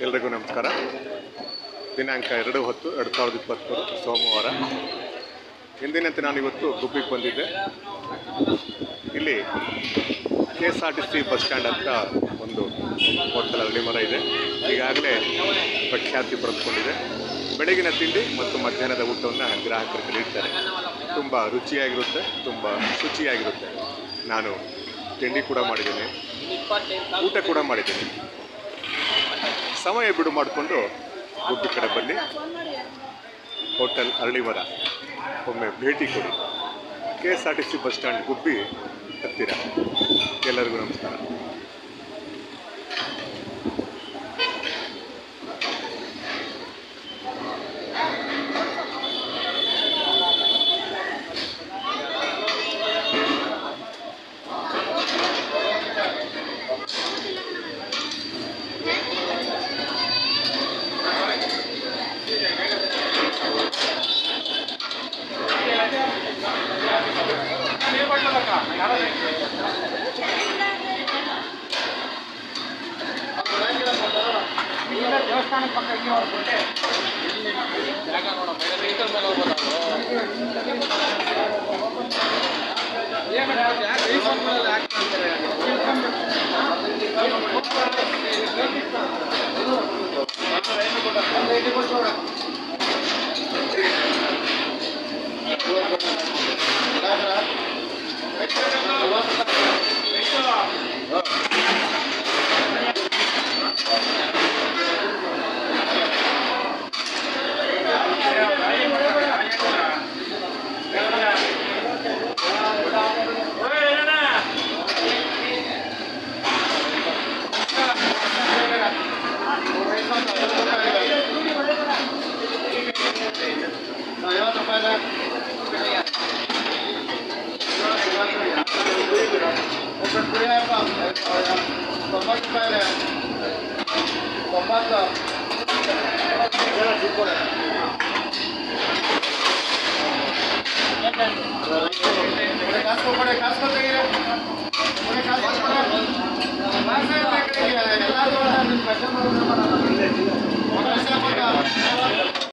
ಎಲ್ರಿಗೂ ನಮಸ್ಕಾರ ದಿನಾಂಕ ಎರಡು ಹೊತ್ತು ಎರಡು ಸಾವಿರದ ಇಪ್ಪತ್ತ್ಮೂರು ಸೋಮವಾರ ಎಂದಿನಂತೆ ನಾನು ಇವತ್ತು ಗುಬ್ಬಿಗೆ ಬಂದಿದ್ದೆ ಇಲ್ಲಿ K S R T C bus stand ಅಂತ ಒಂದು ಹೋಟೆಲ್ ಅರಳಿ ಮರ ಇದೆ ಈಗಾಗಲೇ ಪ್ರಖ್ಯಾತಿ ಪಡೆದುಕೊಂಡಿದೆ ಬೆಳಗಿನ ತಿಂಡಿ ಮತ್ತು ಮಧ್ಯಾಹ್ನದ ಊಟವನ್ನು ಗ್ರಾಹಕರಿಗೆ ನೀಡ್ತಾರೆ ತುಂಬ ರುಚಿಯಾಗಿರುತ್ತೆ ತುಂಬ ಶುಚಿಯಾಗಿರುತ್ತೆ ನಾನು ತಿಂಡಿ ಕೂಡ ಮಾಡಿದ್ದೀನಿ ಊಟ ಕೂಡ ಮಾಡಿದ್ದೀನಿ ಸಮಯ ಬಿಡು ಮಾಡಿಕೊಂಡು ಗುಬ್ಬಿ ಕಡೆ ಬನ್ನಿ ಹೋಟೆಲ್ ಅರಳಿಮರ ಒಮ್ಮೆ ಭೇಟಿ ಕೊಡಿ K S R T C bus stand Gubbi ಹತ್ತಿರ ಎಲ್ಲರಿಗೂ ನಮಸ್ಕಾರ ದೇವಸ್ಥಾನ ಪಕ್ಕ ಹಿಂಗೆ ಹೋಗ್ಬಿಟ್ಟೆ ಜಾಗ ನೋಡ ಮೇಲೆ ವೆಹಿಕಲ್ ಮೇಲೆ ಹೋಗ್ಬೋದು ಏನು ಯಾಕೆ ವೆಹಿಕಲ್ ಮೇಲೆ ಹಾಕ್ತಾರೆ ಎಲ್ಲ